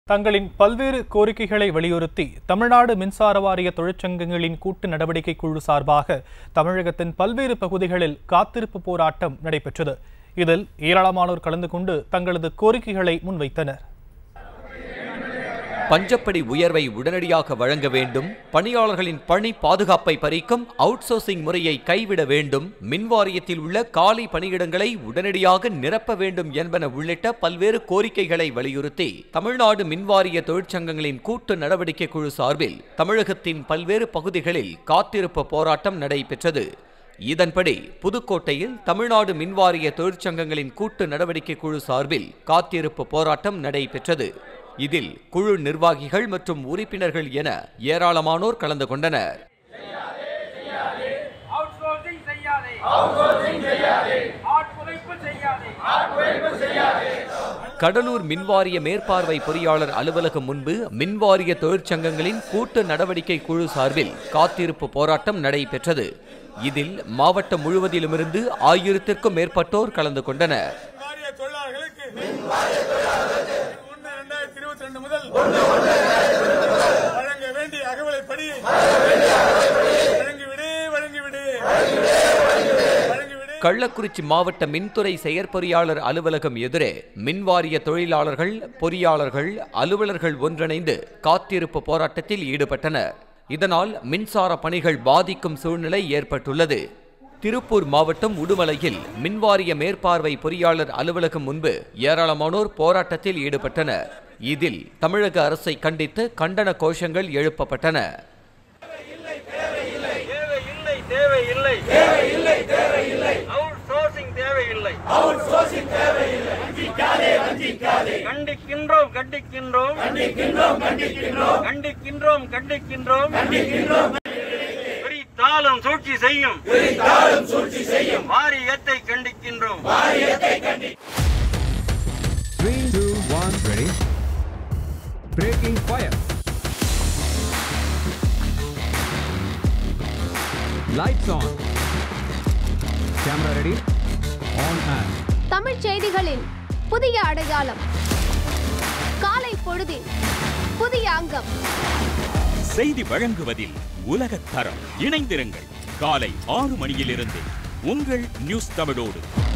தங்களின் பல்வேறு கோரிக்கைகளை வலியுறுத்தி தமிழ்நாடு மின்சார வாரிய தொழிற்சங்கங்களின் கூட்டு நடவடிக்கை குழு சார்பாக தமிழகத்தின் பல்வேறு பகுதிகளில் காத்திருப்பு போராட்டம் நடைபெற்றது இதில் ஏராளமானோர் கலந்து கொண்டு தங்களது கோரிக்கைகளை முன்வைத்தனர் பஞ்சப்படி உயர்வை உடனடியாக வழங்க வேண்டும் பணியாளர்களின் பணி பாதுகாப்பை பறிக்கும் அவுட்சோர்சிங் முறையை கைவிட வேண்டும் மின்வாரியத்தில் உள்ள காலி பணியிடங்களை உடனடியாக நிரப்ப வேண்டும் என்பன உள்ளிட்ட பல்வேறு கோரிக்கைகளை வலியுறுத்தி தமிழ்நாடு மின்வாரிய தொழிற்சங்கங்களின் கூட்டு நடவடிக்கை குழு சார்பில் தமிழகத்தின் பல்வேறு பகுதிகளில் காத்திருப்பு போராட்டம் நடைபெற்றது இதன்படி புதுக்கோட்டையில் தமிழ்நாடு மின்வாரிய தொழிற்சங்கங்களின் கூட்டு நடவடிக்கை குழு சார்பில் காத்திருப்பு போராட்டம் நடைபெற்றது இதில் குழு நிர்வாகிகள் மற்றும் உறுப்பினர்கள் என ஏராளமானோர் கலந்து கொண்டனர் அவுட்சோர்சிங் செய்யாதே அவுட்சோர்சிங் செய்யாதே ஆட்குறைப்பு செய்யாதே ஆட்குறைப்பு செய்யாதே கடலூர் மின்வாரிய மேற்பார்வை பொறியாளர் அலுவலகம் முன்பு மின்வாரிய தொழிற்சங்கங்களின் கூட்டு நடவடிக்கை குழு சார்பில் காத்திருப்பு போராட்டம் நடைபெற்றது இதில் மாவட்டம் முழுவதிலுமிருந்து ஆயிரத்திற்கும் மேற்பட்டோர் கலந்து கொண்டனர் வாரிய தொழிலாளர்களுக்கு ஒன்று இரண்டாயிரத்தி இருபத்தி ரெண்டு முதல் வழங்க வேண்டிய அகவலைப்படி வழங்கிவிடு வழங்கிவிடு வழங்கிவிடு கள்ளக்குறிச்சி மாவட்ட மின்துறை செயற்பொறியாளர் அலுவலகம் எதிரே மின்வாரிய தொழிலாளர்கள் பொறியாளர்கள் அலுவலர்கள் ஒன்றிணைந்து காத்திருப்பு போராட்டத்தில் ஈடுபட்டனர் இதனால் மின்சார பணிகள் பாதிக்கும் சூழ்நிலை ஏற்பட்டுள்ளது திருப்பூர் மாவட்டம் உடுமலையில் மின்வாரிய மேற்பார்வை பொறியாளர் அலுவலகம் முன்பு ஏராளமானோர் போராட்டத்தில் ஈடுபட்டனர் இதில் தமிழக அரசை கண்டித்து கண்டன கோஷங்கள் எழுப்பப்பட்டன தேவையில்லை தேவையில்லை தேவையில்லை தேவையில்லை அவுட் சோர்சிங் தேவையில்லை அவுட் சோர்சிங் தேவையில்லை வஞ்சிக்காதே வஞ்சிக்காதே கண்டிக்கின்றோம் கண்டிக்கின்றோம் கண்டிக்கின்றோம் கண்டிக்கின்றோம் கண்டிக்கின்றோம் கண்டிக்கின்றோம் கண்டிக்கின்றோம் பிரித்தாலும் சூழ்ச்சி செய்யும் பிரித்தாலும் சூழ்ச்சி செய்யும் வாரியத்தை கண்டிக்கின்றோம் Three, two, one, ready. Breaking fire. Lights on. Camera ready. On and. தமிழ்ச் செய்திகளின் புதிய அடையாளம் காலை பொழுதின் புதிய அங்கம் செய்தி வழங்குவதில் உலகத் தரம் இணைந்திருங்கள் காலை ஆறு மணியிலிருந்து உங்கள் நியூஸ் தமிழோடு